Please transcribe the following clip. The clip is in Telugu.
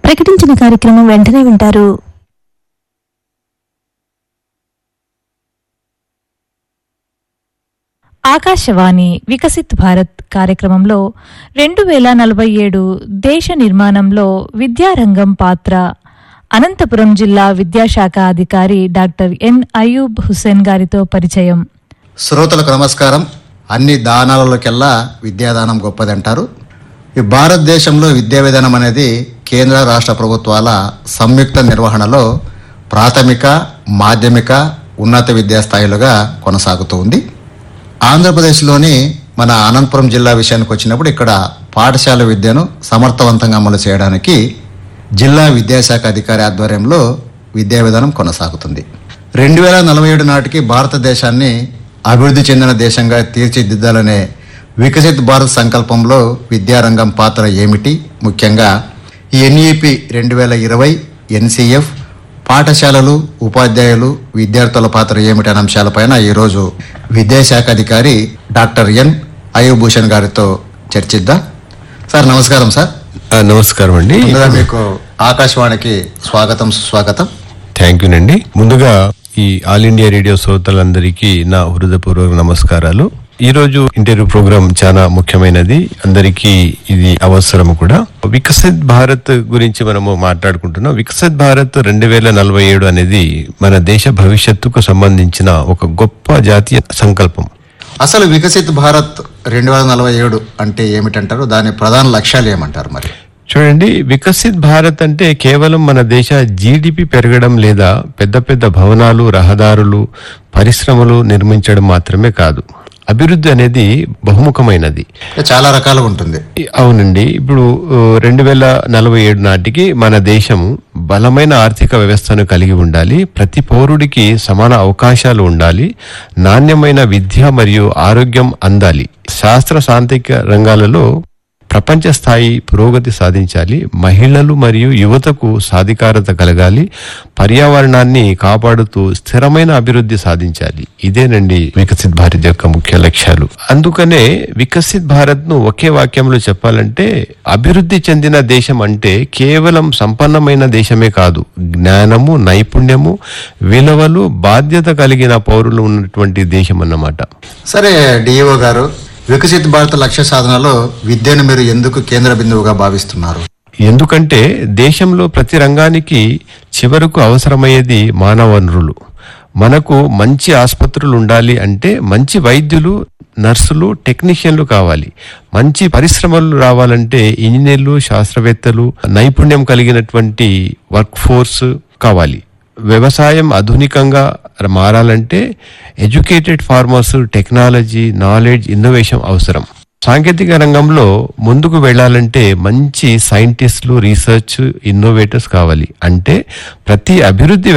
ప్రకటించిన కార్యక్రమం వెంటనే వింటారు ఆకాశవాణి వికసిత్ భారత్ కార్యక్రమంలో రెండు వేల నలభై ఏడు దేశ నిర్మాణంలో విద్యారంగం పాత్ర అనంతపురం జిల్లా విద్యాశాఖ అధికారి డాక్టర్ ఎన్ అయూబ్ హుస్సేన్ గారితో పరిచయం శ్రోతలకు నమస్కారం అన్ని దానాలలోకెల్లా విద్యాదానం గొప్పదంటారు ఈ భారతదేశంలో విద్యా విధానం అనేది కేంద్ర రాష్ట్ర ప్రభుత్వాల సంయుక్త నిర్వహణలో ప్రాథమిక మాధ్యమిక ఉన్నత విద్యా స్థాయిలుగా కొనసాగుతూ ఉంది ఆంధ్రప్రదేశ్లోని మన అనంతపురం జిల్లా విషయానికి వచ్చినప్పుడు ఇక్కడ పాఠశాల విద్యను సమర్థవంతంగా అమలు చేయడానికి జిల్లా విద్యాశాఖ అధికారి ఆధ్వర్యంలో విద్యా విధానం కొనసాగుతుంది రెండు వేల నలభై ఏడు నాటికి భారతదేశాన్ని అభివృద్ధి చెందిన దేశంగా తీర్చిదిద్దాలనే వికసిత్ భారత్ సంకల్పంలో విద్యారంగం పాత్ర ఏమిటి ముఖ్యంగా ఈ ఎన్ఈపి రెండు వేల ఇరవై ఎన్సిఎఫ్ పాఠశాలలు ఉపాధ్యాయులు విద్యార్థుల పాత్ర ఏమిటి అనే అంశాలపైన ఈరోజు విద్యాశాఖ అధికారి డాక్టర్ ఎన్ అయ్యభూషణ్ గారితో చర్చిద్దాం సార్ నమస్కారం సార్ ఆ, నమస్కారం అండి ముందుగా మీకు ఆకాశవాణికి స్వాగతం సుస్వాగతం థ్యాంక్ యూ అండి ముందుగా ఈ ఆల్ ఇండియా రేడియో శ్రోతలందరికీ నా హృదయపూర్వక నమస్కారాలు ఈ రోజు ఇంటర్వ్యూ ప్రోగ్రామ్ చాలా ముఖ్యమైనది అందరికీ ఇది అవసరం కూడా వికసిత్ భారత్ గురించి మనము మాట్లాడుకుంటున్నాం వికసిత్ భారత్ రెండు వేల నలభై ఏడు అనేది మన దేశ భవిష్యత్తుకు సంబంధించిన ఒక గొప్ప జాతీయ సంకల్పం అసలు వికసిత్ భారత్ రెండు వేల నలభై ఏడు అంటే ఏమిటంటారు దాని ప్రధాన లక్ష్యాలు ఏమంటారు మరి చూడండి వికసిత్ భారత్ అంటే కేవలం మన దేశ జీడిపి పెరగడం లేదా పెద్ద పెద్ద భవనాలు రహదారులు పరిశ్రమలు నిర్మించడం మాత్రమే కాదు అభివృద్ధి అనేది బహుముఖమైనది చాలా రకాలుగా ఉంటుంది ఈ- అవునండి ఇప్పుడు రెండు వేల నలభై ఏడు నాటికి మన దేశం బలమైన ఆర్థిక వ్యవస్థను కలిగి ఉండాలి ప్రతి పౌరుడికి సమాన అవకాశాలు ఉండాలి నాణ్యమైన విద్య మరియు ఆరోగ్యం అందాలి శాస్త్ర సాంకేతిక రంగాలలో ప్రపంచ స్థాయి పురోగతి సాధించాలి మహిళలు మరియు యువతకు సాధికారత కలగాలి పర్యావరణాన్ని కాపాడుతూ స్థిరమైన అభివృద్ధి సాధించాలి ఇదేనండి వికసిత్ భారత్ యొక్క ముఖ్య లక్ష్యాలు అందుకనే వికసిత్ భారత్ ను ఒకే వాక్యంలో చెప్పాలంటే అభివృద్ధి చెందిన దేశం అంటే కేవలం సంపన్నమైన దేశమే కాదు జ్ఞానము నైపుణ్యము విలువలు బాధ్యత కలిగిన పౌరులు ఉన్నటువంటి దేశం అన్నమాట సరే డిఈఓ గారు వికసిత్ భారత్ లక్ష్య సాధనలో విద్యను మీరు ఎందుకు కేంద్ర బిందువుగా భావిస్తున్నారు ఎందుకంటే దేశంలో ప్రతి రంగానికి చివరకు అవసరమయ్యేది మానవ వనరులు మనకు మంచి ఆసుపత్రులు ఉండాలి అంటే మంచి వైద్యులు నర్సులు టెక్నీషియన్లు కావాలి మంచి పరిశ్రమలు రావాలంటే ఇంజనీర్లు శాస్త్రవేత్తలు నైపుణ్యం కలిగినటువంటి వర్క్ ఫోర్స్ కావాలి వ్యవసాయం ఆధునికంగా మారాలంటే educated farmers technology knowledge innovation అవసరం సాంకేతిక రంగంలో ముందుకు వెళ్ళాలంటే మంచి సైంటిస్టులు రీసెర్చ్ ఇన్నోవేటర్స్ కావాలి అంటే ప్రతి అభివృద్ధి